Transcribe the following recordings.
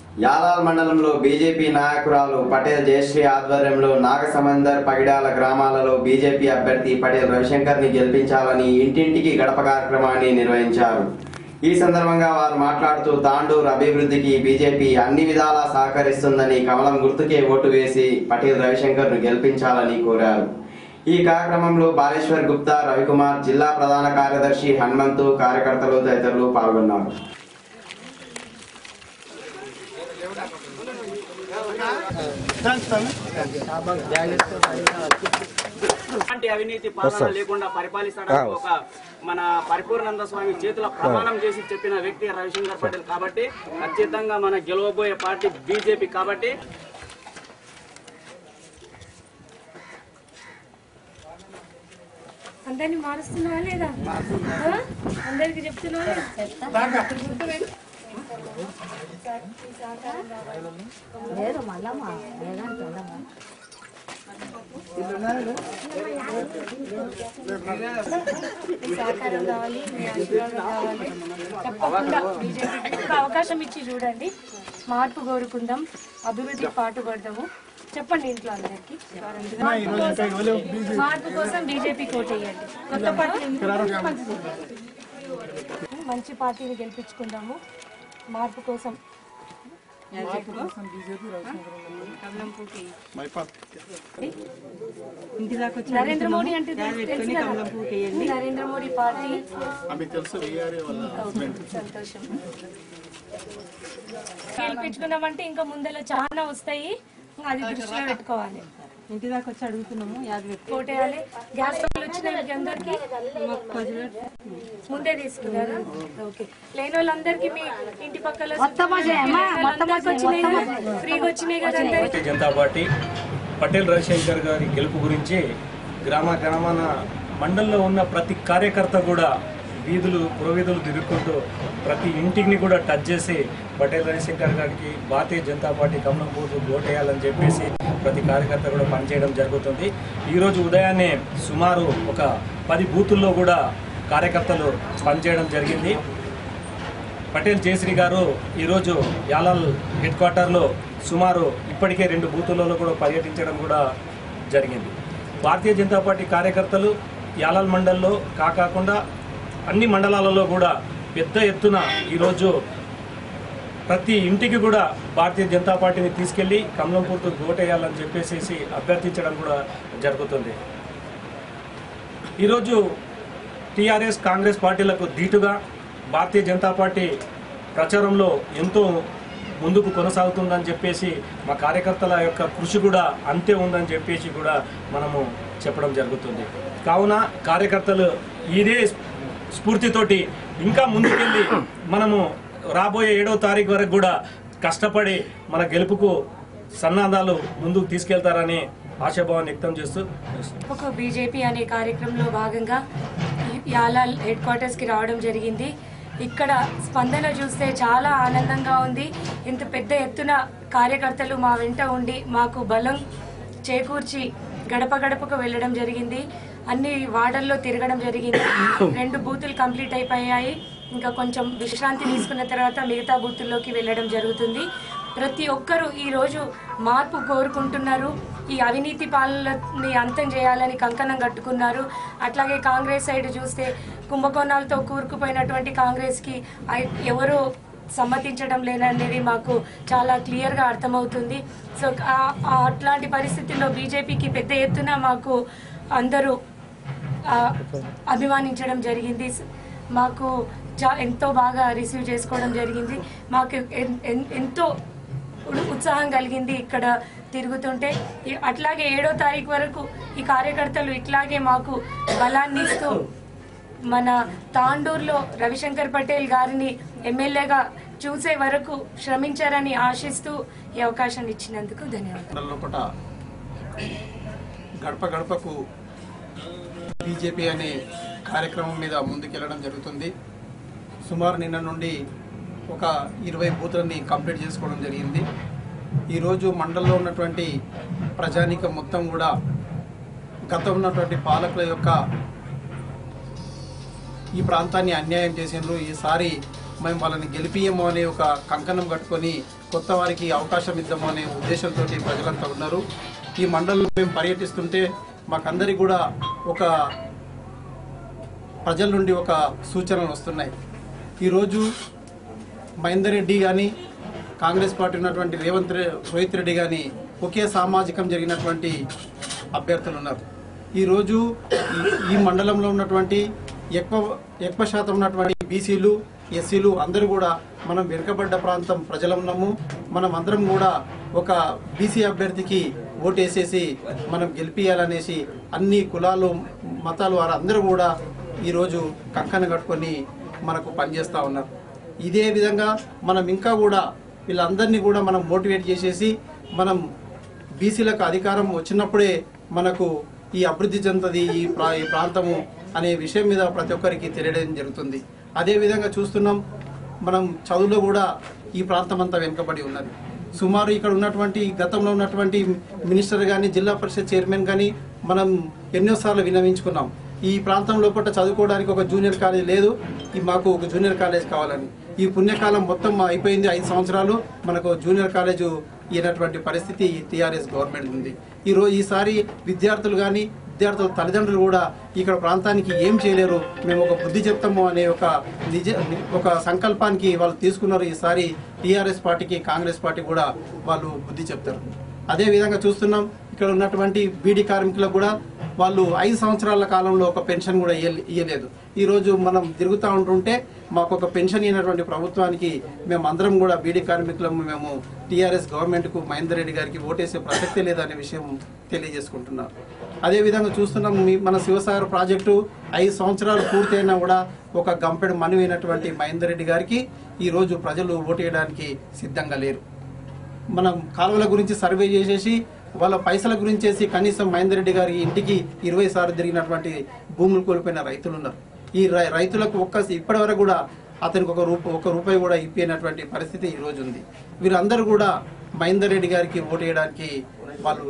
యాలాల్ మండలంలో బీజేపీ నాయకురాలు పటేల్ జయశ్రీ ఆధ్వర్యంలో నాగసమందర్ పగిడాల గ్రామాలలో బీజేపీ అభ్యర్థి పటేల్ రవిశంకర్ ని గెలిపించాలని ఇంటింటికి గడప కార్యక్రమాన్ని నిర్వహించారు ఈ సందర్భంగా వారు మాట్లాడుతూ తాండూరు అభివృద్ధికి బీజేపీ అన్ని విధాలా సహకరిస్తుందని కమలం గుర్తుకే ఓటు వేసి పటేల్ రవిశంకర్ ను గెలిపించాలని కోరారు ఈ కార్యక్రమంలో బాలేశ్వర్ గుప్తా రవికుమార్ జిల్లా ప్రధాన కార్యదర్శి హనుమంతు కార్యకర్తలు తదితరులు పాల్గొన్నారు ఎలాంటి అవినీతి పాలన లేకుండా పరిపాలిస్తాడని ఒక మన పరిపూర్ణానంద స్వామి చేతుల ప్రమాణం చేసి చెప్పిన వ్యక్తి రవిశంకర్ పటేల్ కాబట్టి ఖచ్చితంగా మన గెలవబోయే పార్టీ బీజేపీ కాబట్టి అందరిని మారుస్తున్నావా లేదా ఆ? అందరికి చెప్తున్నావా లేదా? లేదు మళ్ళమ్మా లేదంటే ఉండమ్మా మీ సహకారం కావాలి మీ ఆశీర్వాదం కావాలి తప్పకుండా బీజేపీకి ఒక అవకాశం ఇచ్చి చూడండి మార్పు కోరుకుందాం అభివృద్ధికి పాటుపడదాము చెప్పండి ఇంట్లో అందరికి మార్పు కోసం- మార్పు కోసం బీజేపీ కోటేయండి కొత్త పార్టీ మంచి పార్టీని గెలిపించుకుందాము మార్పు కోసం నరేంద్ర మోడీ అంటే తెలుసు- తెలుసు కదా? నరేంద్ర మోడీ పార్టీ ఓకే, సంతోషం గెలిపించుకున్నామంటే ఇంకా ముందర చాలా వస్తాయి అది దృష్టిలో పెట్టుకోవాలి ఇంటి దాకా వచ్చి అడుగుతున్నాము యాభై కోటేయాలి గ్యాస్ స్టవ్లు వచ్చినాయి మీకు అందరికి ముందే తీసుకున్నారా ఓకే లేని వాళ్ళందరికీ మీ ఇంటి పక్కల అందరికి వచ్చినాయి కదా? ఫ్రీగా వచ్చినాయి కదా అందరికి భారతీయ జనతా పార్టీ పటేల్ రవిశంకర్ గారి గెలుపు గురించి గ్రామ గ్రామాన మండలంలో ఉన్న ప్రతి కార్యకర్త కూడా వీధులు పురవీధులు తిరుగుకుంటూ ప్రతి ఇంటిని కూడా టచ్ చేసి పటేల్ రవిశంకర్ గారికి భారతీయ జనతా పార్టీ కమలం పోతూ ఓటేయాలని చెప్పేసి ప్రతి కార్యకర్త కూడా పనిచేయడం జరుగుతుంది ఈరోజు ఉదయాన్నే సుమారు ఒక పది బూతుల్లో కూడా కార్యకర్తలు పనిచేయడం జరిగింది పటేల్ జయశ్రీ గారు ఈరోజు యాలాల్ హెడ్ క్వార్టర్లో సుమారు ఇప్పటికే రెండు బూతులలో కూడా పర్యటించడం కూడా జరిగింది భారతీయ జనతా పార్టీ కార్యకర్తలు యాలాల్ మండల్లో కాకుండా అన్ని మండలాలలో కూడా పెద్ద ఎత్తున ఈరోజు ప్రతి ఇంటికి కూడా భారతీయ జనతా పార్టీని తీసుకెళ్లి కమలంపూర్కు ఓటేయాలని చెప్పేసి అభ్యర్థించడం కూడా జరుగుతుంది ఈరోజు టీఆర్ఎస్ కాంగ్రెస్ పార్టీలకు ధీటుగా భారతీయ జనతా పార్టీ ప్రచారంలో ఎంతో ముందుకు కొనసాగుతుందని చెప్పేసి మా కార్యకర్తల యొక్క కృషి కూడా అంతే ఉందని చెప్పేసి కూడా మనము చెప్పడం జరుగుతుంది కావున కార్యకర్తలు ఇదే స్ఫూర్తితోటి ఇంకా ముందుకెళ్ళి మనము రాబోయే ఏడవ తారీఖు వరకు కూడా కష్టపడి మన గెలుపుకు సన్నాహాలు ముందుకు తీసుకెళ్తారని ఆశాభావాన్ని వ్యక్తం చేస్తూ ఒక బీజేపీ అనే కార్యక్రమంలో భాగంగా యాలాల్ హెడ్ క్వార్టర్స్కి రావడం జరిగింది ఇక్కడ స్పందన చూస్తే చాలా ఆనందంగా ఉంది ఇంత పెద్ద ఎత్తున కార్యకర్తలు మా వెంట ఉండి మాకు బలం చేకూర్చి గడప గడపకు వెళ్ళడం జరిగింది అన్ని వార్డల్లో తిరగడం జరిగింది రెండు బూతులు కంప్లీట్ అయిపోయాయి ఇంకా కొంచెం విశ్రాంతి తీసుకున్న తర్వాత మిగతా బూతుల్లోకి వెళ్ళడం జరుగుతుంది ప్రతి ఒక్కరూ ఈరోజు మార్పు కోరుకుంటున్నారు ఈ అవినీతి పాలనని అంతం చేయాలని కంకణం కట్టుకున్నారు అట్లాగే కాంగ్రెస్ సైడ్ చూస్తే కుంభకోణాలతో కూరుకుపోయినటువంటి కాంగ్రెస్కి ఐ- ఎవరు సమ్మతించడం లేననేది మాకు చాలా క్లియర్గా అర్థమవుతుంది సో ఆ- ఆ అట్లాంటి పరిస్థితుల్లో బీజేపీకి పెద్ద ఎత్తున మాకు అందరూ ఆ, అభిమానించడం జరిగింది మాకు చా ఎంతో బాగా రిసీవ్ చేసుకోవడం జరిగింది మాకు ఎన్- ఎన్- ఎంతో ఉ- ఉత్సాహం కలిగింది ఇక్కడ తిరుగుతుంటే ఈ- అట్లాగే ఏడో తారీఖు వరకు ఈ కార్యకర్తలు ఇట్లాగే మాకు బలాన్ని ఇస్తూ మన తాండూరులో రవిశంకర్ పటేల్ గారిని ఎమ్మెల్యేగా చూసే వరకు శ్రమించారని ఆశిస్తూ ఈ అవకాశం ఇచ్చినందుకు ధన్యవాదాలు లోపట గడప గడపకు బీజేపీ అనే కార్యక్రమం మీద ముందుకెళ్ళడం జరుగుతుంది సుమారు నిన్న నుండి ఒక ఇరవై బూతులని కంప్లీట్ చేసుకోవడం జరిగింది ఈరోజు మండలంలో ఉన్నటువంటి ప్రజానీకం మొత్తం కూడా గతం ఉన్నటువంటి పాలకుల యొక్క ఈ ప్రాంతాన్ని అన్యాయం చేసిండ్రు ఈసారి మేము వాళ్ళని గెలిపియము అనే ఒక కంకణం కట్టుకొని కొత్త వారికి అవకాశం ఇద్దాము అనే ఉద్దేశంతో ప్రజలంతా ఉన్నారు ఈ మండలంలో మేము పర్యటిస్తుంటే మాకందరికి కూడా ఒక ప్రజల నుండి ఒక సూచనలు వస్తున్నాయి ఈరోజు మహేందర్ రెడ్డి కానీ కాంగ్రెస్ పార్టీ ఉన్నటువంటి రేవంత్ రె- రోహిత్ రెడ్డి కానీ ఒకే సామాజికం జరిగినటువంటి అభ్యర్థులు ఉన్నారు ఈరోజు ఈ- ఈ మండలంలో ఉన్నటువంటి ఎక్కువ ఎక్కువ శాతం ఉన్నటువంటి బీసీలు ఎస్సీలు అందరూ కూడా మనం వెనుకబడ్డ ప్రాంతం ప్రజలున్నాము మనం అందరం కూడా ఒక బీసీ అభ్యర్థికి ఓటేసేసి మనం గెలిపియాలనేసి అన్ని కులాలు మతాలు వారందరూ కూడా ఈరోజు కంకణ కట్టుకొని మనకు పనిచేస్తూ ఉన్నారు ఇదే విధంగా మనం ఇంకా కూడా వీళ్ళందరినీ కూడా మనం మోటివేట్ చేసేసి మనం బీసీలకు అధికారం వచ్చినప్పుడే మనకు ఈ అభివృద్ధి చెందుతుంది ఈ ప్రా ఈ ప్రాంతము అనే విషయం మీద ప్రతి ఒక్కరికి తెలియడం జరుగుతుంది అదే విధంగా చూస్తున్నాం మనం చదువులో కూడా ఈ ప్రాంతం అంతా వెనుకబడి ఉన్నది సుమారు ఇక్కడ ఉన్నటువంటి గతంలో ఉన్నటువంటి మినిస్టర్ కానీ జిల్లా పరిషత్ చైర్మన్ కానీ మనం ఎన్నోసార్లు వినవించుకున్నాం ఈ ప్రాంతం లోపల చదువుకోవడానికి ఒక జూనియర్ కాలేజ్ లేదు ఈ మాకు ఒక జూనియర్ కాలేజ్ కావాలని ఈ పుణ్యకాలం మొత్తం అయిపోయింది ఐదు సంవత్సరాలు మనకు జూనియర్ కాలేజ్ ఇనటువంటి పరిస్థితి టీఆర్ఎస్ గవర్నమెంట్ ఉంది ఈ రోజు ఈసారి విద్యార్థులు కానీ విద్యార్థుల తల్లిదండ్రులు కూడా ఇక్కడ ప్రాంతానికి ఏం చేయలేరు మేము ఒక బుద్ధి చెప్తాము అనే ఒక నిజ ఒక సంకల్పానికి వాళ్ళు తీసుకున్నారు ఈసారి టీఆర్ఎస్ పార్టీకి కాంగ్రెస్ పార్టీ కూడా వాళ్ళు బుద్ధి చెప్తారు అదే విధంగా చూస్తున్నాం ఇక్కడ ఉన్నటువంటి బీడీ కార్మికులకు కూడా వాళ్ళు ఐదు సంవత్సరాల కాలంలో ఒక పెన్షన్ కూడా ఇయ్య- ఇయ్యలేదు ఈ రోజు మనం తిరుగుతూ ఉంటుంటే మాకు ఒక పెన్షన్ ఇచ్చినటువంటి ప్రభుత్వానికి మేము అందరం కూడా బీడీ కార్మికులము మేము టీఆర్ఎస్ గవర్నమెంట్కు మహేందర్ రెడ్డి గారికి ఓటేసే ప్రసక్తే లేదనే విషయం తెలియజేసుకుంటున్నారు అదే విధంగా చూస్తున్నాం మీ- మన శివసాగర్ ప్రాజెక్టు ఐదు సంవత్సరాలు పూర్తయినా కూడా ఒక గంపెడు మనవైనటువంటి మహేందర్ రెడ్డి గారికి ఈ రోజు ప్రజలు ఓటేయడానికి సిద్ధంగా లేరు మనం కాలువల గురించి సర్వే చేసేసి వాళ్ళ పైసల గురించి చేసి కనీసం మహేందర్ రెడ్డి గారి ఇంటికి ఇరవై సార్లు తిరిగినటువంటి భూములు కోల్పోయిన రైతులు ఉన్నారు ఈ రై- రైతులకు ఒక్క ఇప్పటి వరకు కూడా అతనికి ఒక రూప ఒక రూపాయి కూడా ఇప్పినటువంటి పరిస్థితి ఈ రోజు ఉంది వీరందరూ కూడా మహేందర్ రెడ్డి గారికి ఓటు వేయడానికి వాళ్ళు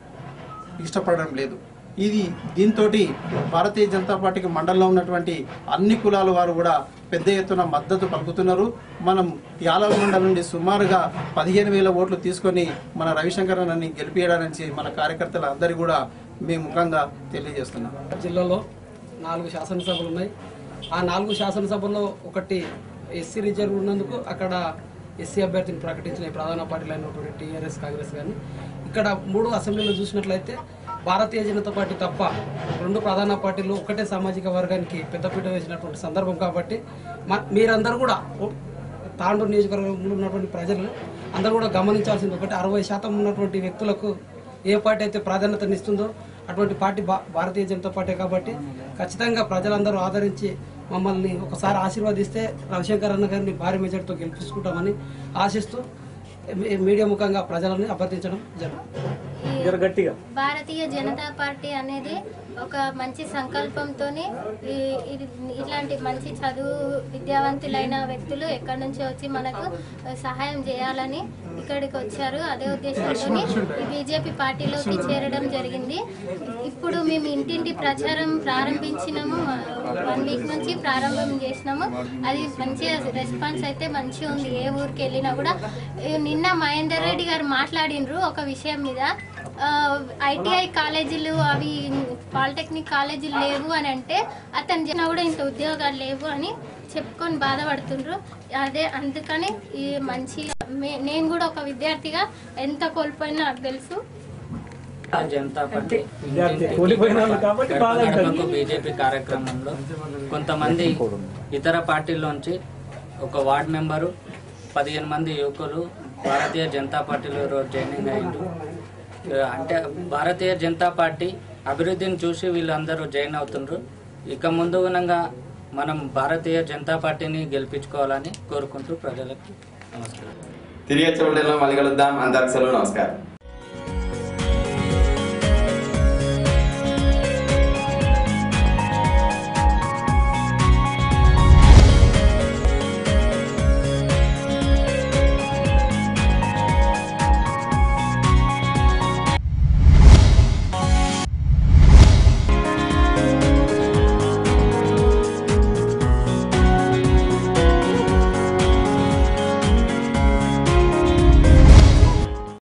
ఇష్టపడడం లేదు ఇది దీంతో భారతీయ జనతా పార్టీకి మండలంలో ఉన్నటువంటి అన్ని కులాల వారు కూడా పెద్ద ఎత్తున మద్దతు పలుకుతున్నారు మనం యాలవ మండలం నుండి సుమారుగా పదిహేను వేల ఓట్లు తీసుకొని మన రవిశంకర్ అన్నని గెలిపించడానికి మన కార్యకర్తలు అందరూ కూడా మేము ముఖంగా తెలియజేస్తున్నాం జిల్లాలో నాలుగు శాసనసభలు ఉన్నాయి ఆ నాలుగు శాసనసభల్లో ఒకటి ఎస్సీ రిజర్వ్ ఉన్నందుకు అక్కడ ఎస్సీ అభ్యర్థిని ప్రకటించిన ఈ ప్రధాన పార్టీలు అయినటువంటి టీఆర్ఎస్ కాంగ్రెస్ కానీ ఇక్కడ మూడు అసెంబ్లీలో చూసినట్లయితే భారతీయ జనతా పార్టీ తప్ప రెండు ప్రధాన పార్టీలు ఒకటే సామాజిక వర్గానికి పెద్దపీట వేసినటువంటి సందర్భం కాబట్టి మ- మీరందరూ కూడా ఓ- తాండూరు నియోజకవర్గంలో ఉన్నటువంటి ప్రజలు అందరూ కూడా గమనించాల్సింది ఒకటి అరవై శాతం ఉన్నటువంటి వ్యక్తులకు ఏ పార్టీ అయితే ప్రాధాన్యతనిస్తుందో అటువంటి పార్టీ భా- భారతీయ జనతా పార్టీ కాబట్టి ఖచ్చితంగా ప్రజలందరూ ఆదరించి మమ్మల్ని ఒకసారి ఆశీర్వదిస్తే రవిశంకర్ అన్న గారిని భారీ మెజార్టీతో గెలిపించుకుంటామని ఆశిస్తూ మీ- మీడియా ముఖంగా ప్రజలను అభ్యర్థించడం జరుగుతుంది జర గట్టిగా భారతీయ జనతా పార్టీ అనేది ఒక మంచి సంకల్పంతో ఇట్లాంటి మంచి చదువు విద్యావంతులైన వ్యక్తులు ఎక్కడి నుంచి వచ్చి మనకు సహాయం చేయాలని ఇక్కడికి వచ్చారు అదే ఉద్దేశంతో ఈ బీజేపీ పార్టీలోకి చేరడం జరిగింది ఇప్పుడు మేము ఇంటింటి ప్రచారం ప్రారంభించినాము వన్ వీక్ నుంచి ప్రారంభం చేసినాము అది మంచిగా రెస్పాన్స్ అయితే మంచిగా ఉంది ఏ ఊరికి వెళ్ళినా కూడా ఏ, నిన్న మహేందర్ రెడ్డి గారు మాట్లాడినరు ఒక విషయం మీద ఐటీఐ కాలేజీలు అవి పాలిటెక్నిక్ కాలేజీలు లేవు అని అంటే అతను చెప్పినా కూడా ఇంత ఉద్యోగాలు లేవు అని చెప్పుకొని బాధపడుతుండ్రు అదే అందుకని ఈ మంచి మే- నేను కూడా ఒక విద్యార్థిగా ఎంత కోల్పోయినా నాకు తెలుసు జనతా పార్టీ విద్యార్థి కూలిపోయిన వాళ్ళు కాబట్టి బాధ ఉంటుంది. గడపకు బీజేపీ కార్యక్రమంలో కొంతమంది ఇతర పార్టీల్లోంచి ఒక వార్డ్ మెంబరు పదిహేను మంది యువకులు భారతీయ జనతా పార్టీలో ఈరోజు జాయినింగ్ అయ్యిండ్రు ఆ, అంటే భారతీయ జనతా పార్టీ అభివృద్ధిని చూసి వీళ్ళందరూ జాయిన్ అవుతుండ్రు ఇక ముందు గుణంగా మనం భారతీయ జనతా పార్టీని గెలిపించుకోవాలని కోరుకుంటూ ప్రజలకు నమస్కారం తిరిగి వచ్చే మళ్ళీ కలుద్దాం అందరికి సెలవు నమస్కారం